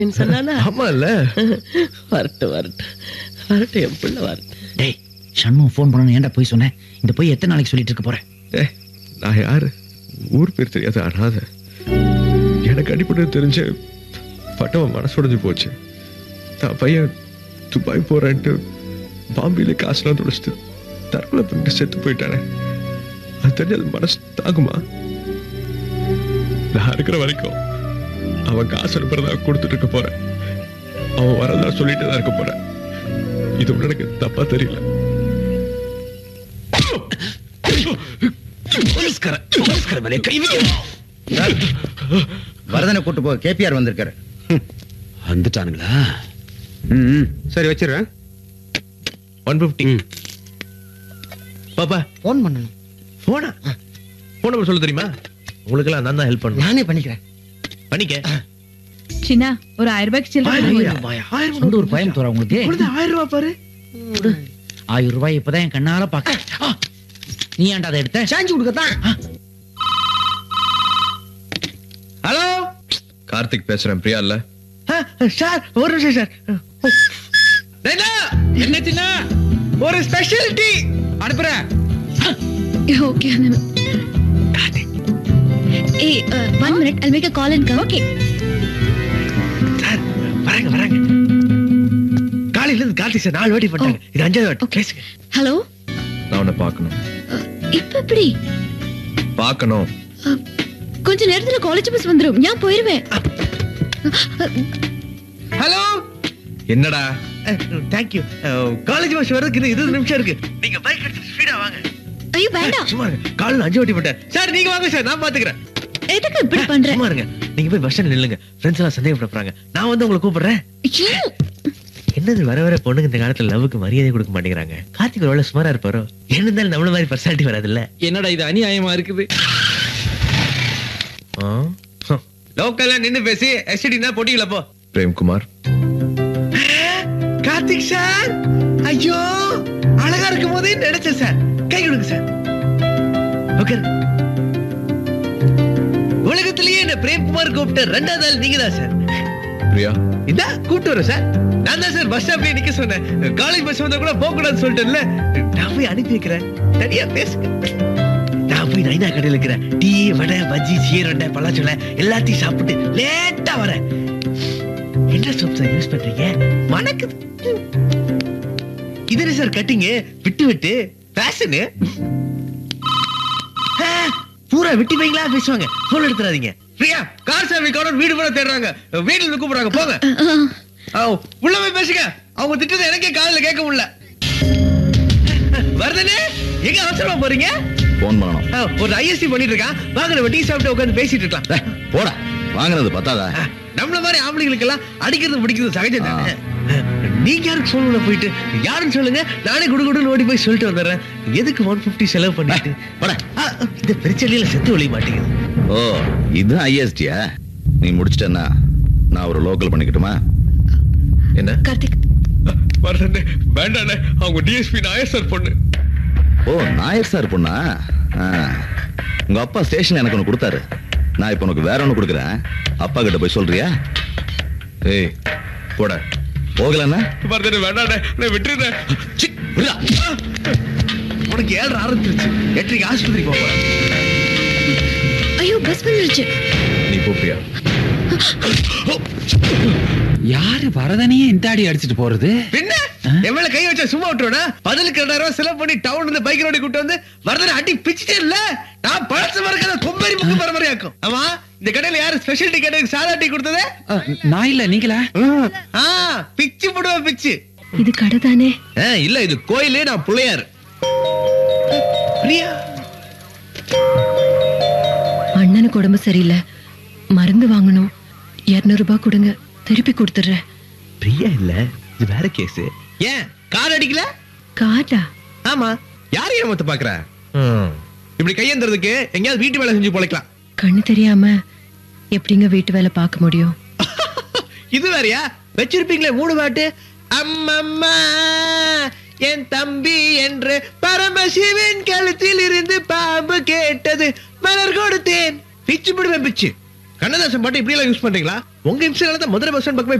சொன்னானா ஆமா இல்ல வரட்டும் வரட்டும் வரட்டும் என் பிள்ளை வரட்டும் டேய் சண்முகம் ஃபோன் பண்ணணும் ஏன்டா போய் சொன்னேன் இந்த போய் எத்தனை நாளைக்கு சொல்லிட்டு இருக்க போறேன் ஏய், நான் யாரு ஊர் பேர் தெரியாத அனாத எனக்கு அடிப்படை தெரிஞ்ச பட்டவன் மனசு உடைஞ்சு போச்சு நான் பையன் துபாய் போறேன்ட்டு பாம்பேல காசுலாம் துடைச்சிட்டு தற்கொலை பண்ணிட்டு செத்து போயிட்டானே அது தெரிஞ்சது மனசு தாங்குமா நான் இருக்கிற வரைக்கும் அவன் காசு அனுப்புறதா கொடுத்துட்டு இருக்க போறேன் அவன் வரதா சொல்லிட்டு தான் இருக்க போறேன் இது ஒண்ணு எனக்கு தப்பா தெரியல போலீஸ்கார போலீஸ்கார மேலே கை வைக்க வரதனை கூட்டு போ கேபிஆர் வந்திருக்காரு வந்துட்டானுங்களா ம் சரி வச்சிடுறேன் ஒன் பிப்டி பாப்பா ஃபோன் பண்ணணும் போனா போன் நம்பர் சொல்ல தெரியுமா உங்களுக்கெல்லாம் நான் தான் ஹெல்ப் பண்ணுவேன் நானே பண்ணிக்கிறேன் பண்ணிக்க சின்ன ஒரு ஆயிரம் ரூபாய்க்கு சில்லறை சொந்த ஒரு கோயம்புத்தூரா உங்களுக்கு ஆயிரம் ரூபாய் பாரு ஆயிரம் ரூபாய் இப்பதான் என் கண்ணால பாக்க ஆ, நீ ஏன்டா அதை எடுத்த சாஞ்சி கொடுக்கத்தான் ஹலோ கார்த்திக் பேசுறேன் பிரியா இல்ல சார் ஒரு நிமிஷம் சார் என்ன சின்ன ஒரு ஸ்பெஷாலிட்டி அனுப்புறேன் ஓகே ஏய் one minute I make a call and come okay sir வராங்க வராங்க காலையில இருந்து கார்த்திக் சார் நாலு வாட்டி பண்ணிட்டாங்க இது அஞ்சாவது வாட்டி பேசுங்க ஹலோ நான் உன்னை பார்க்கணும் இப்ப எப்படி பார்க்கணும் Uh, கொஞ்ச நேரத்துல காலேஜ் பஸ் வந்துரும் நான் போயிருவேன் ஹலோ என்னடா தேங்க்யூ காலேஜ் பஸ் வர்றதுக்கு இன்னும் இருபது நிமிஷம் இருக்கு நீங்க பைக் எடுத்து ஸ்பீடா வாங்க ஐயோ வேண்டாம் சும்மா இருங்க காலைல அஞ்சு வாட்டி போட்டேன் சார் நீங்க வாங்க சார் நான் பாத்துக்கிறேன் எதுக்கு இப்படி பண்ற சும்மா இருங்க நீங்க போய் பஸ் ஸ்டாண்ட் நில்லுங்க ஃப்ரெண்ட்ஸ் எல்லாம் சந்தேகப்பட போறாங்க நான் வந்து உங்களை கூப்பிடுறேன் ஐயோ, என்னது வர வர பொண்ணுங்க இந்த காலத்துல லவ்வுக்கு மரியாதை கொடுக்க மாட்டேங்கிறாங்க கார்த்திக் ஒருவேளை சுமாரா இருப்பாரோ என்ன இருந்தாலும் நம்மள மாதிரி பர்சனாலிட்டி வராதுல்ல என்னடா இது அநியாயமா இருக்குது லோக்கல்ல நின்னு பேசி எஸ்டினா போட்டிங்களா போ பிரேம்குமார் கார்த்திக் சார் ஐயோ அழகா இருக்கும் போதே நினைச்சேன் சார் கை கொடுங்க சார் ஓகே உலகத்திலேயே என்ன பிரேம்குமார் கூப்பிட்ட ரெண்டாவது ஆள் நீங்க தான் சார் பிரியா இதா கூப்பிட்டு வரேன் சார் நான் தான் சார் பஸ் ஸ்டாப்லயே நிக்க சொன்னேன் காலேஜ் பஸ் வந்தா கூட போக கூடாதுன்னு சொல்லிட்டேன்ல நான் போய் அனுப்பி வைக்கிறேன் தனியா பேசுங்க நான் போய் நைனா கடையில் இருக்கிற டீ வடை பஜ்ஜி சீரண்டை பழச்சொலை எல்லாத்தையும் சாப்பிட்டு லேட்டா வரேன் என்ன சோப் சார் யூஸ் பண்றீங்க மணக்குது இது சார் கட்டிங்க விட்டு விட்டு ஃபேஷனு பூரா விட்டு வைங்களா பேசுவாங்க போன் எடுத்துறாதீங்க பிரியா கார் சாவி கார்டு வீடு பூரா தேடுறாங்க வீட்டுல இருந்து கூப்பிடுறாங்க போங்க ஆ, உள்ள போய் பேசுங்க அவங்க திட்டத்தை எனக்கே காதுல கேட்க முடியல வருதனே எங்க அவசரமா போறீங்க ஃபோன் பண்ணணும் ஆ, ஒரு ஐஎஸ்சி பண்ணிட்டு இருக்கான் வாங்க நம்ம டீ சாப்பிட்டு உட்காந்து பேசிட்டு இருக்கலாம் டேய், போடா வாங்குனது பத்தாதா ஆ, நம்மள மாதிரி ஆம்பளைங்களுக்கு எல்லாம் அடிக்கிறது பிடிக்கிறது சகஜம் தானே நீங்க யாருக்கு சொல்லுங்க போயிட்டு யாருன்னு சொல்லுங்க நானே குடுகுடுன்னு ஓடி போய் சொல்லிட்டு வந்துடுறேன் எதுக்கு ஒன் பிப்டி செலவு பண்ணிட்டு போடா ஆ, இந்த பிரச்சனையில செத்து ஒழிய மாட்டேங்குது ஓ இது ஐஎஸ்டியா நீ முடிச்சிட்டேன்னா நான் ஒரு லோக்கல் பண்ணிக்கட்டுமா என்ன கார்த்திக் வரண்ணே வேண்டாண்ணே அவங்க டிஎஸ்பி நாயர் சார் பொண்ணு ஓ நாயர் சார் பொண்ணா ஆ. உங்க அப்பா ஸ்டேஷன் எனக்கு ஒன்று கொடுத்தாரு நான் இப்போ உனக்கு வேற ஒன்று கொடுக்குறேன் அப்பா கிட்ட போய் சொல்றியா ஏய் போட போகலன்னா வரதனே வேண்டாண்ணே நான் விட்டுறேன் சி, விடுடா. உனக்கு ஏழரை ஆரம்பிச்சிருச்சு எட்டரைக்கு ஆஸ்பத்திரி போக போறேன் ஐயோ பஸ் வந்துருச்சு நீ போ பிரியா யாரு வரதனையே இந்த அடி அடிச்சிட்டு போறது பின்ன என் மேல கை வச்சா சும்மா விட்டுருவா பதிலுக்கு ரெண்டாயிரம் ரூபாய் செலவு பண்ணி டவுன் இருந்து பைக் ரோடி கூட்டு வந்து வரதனை அடி பிச்சுட்டே இல்ல நான் பழசு மறக்காத கொம்பரி முக்கு பரம்பரையாக்கும் ஆமா இந்த கடையில யாரு ஸ்பெஷல் டீ கடைக்கு சாதா டீ கொடுத்தது அஹ், நான் இல்ல நீங்களா ஆ பிச்சு போடுவேன் பிச்சு இது கடை தானே ஆ, இல்ல இது கோயிலே நான் பிள்ளையார் பிரியா அண்ணனுக்கு உடம்பு சரியில்லை மருந்து வாங்கணும் இருநூறு ரூபாய் கொடுங்க திருப்பி கொடுத்துடுறேன் பிரியா இல்ல இது வேற கேஸ் ஏன் கார் அடிக்கல காட்டா ஆமா யாரை ஏமாத்த பாக்குற இப்படி கையேந்துறதுக்கு எங்கேயாவது வீட்டு வேலை செஞ்சு பொழைக்கலாம் கண்ணு தெரியாம எப்படிங்க வீட்டு வேலை பார்க்க முடியும் இது வேறயா வச்சிருப்பீங்களே மூணு பாட்டு அம்மம்மா என் தம்பி என்று பரமசிவன் கழுத்தில் இருந்து பாம்பு கேட்டது மலர் கொடுத்தேன் பிச்சு பிடுவேன் பிச்சு கண்ணதாசன் பாட்டு இப்படி எல்லாம் யூஸ் பண்றீங்களா உங்க இம்சனால தான் மதுரை பஸ் ஸ்டாண்ட் பக்கமே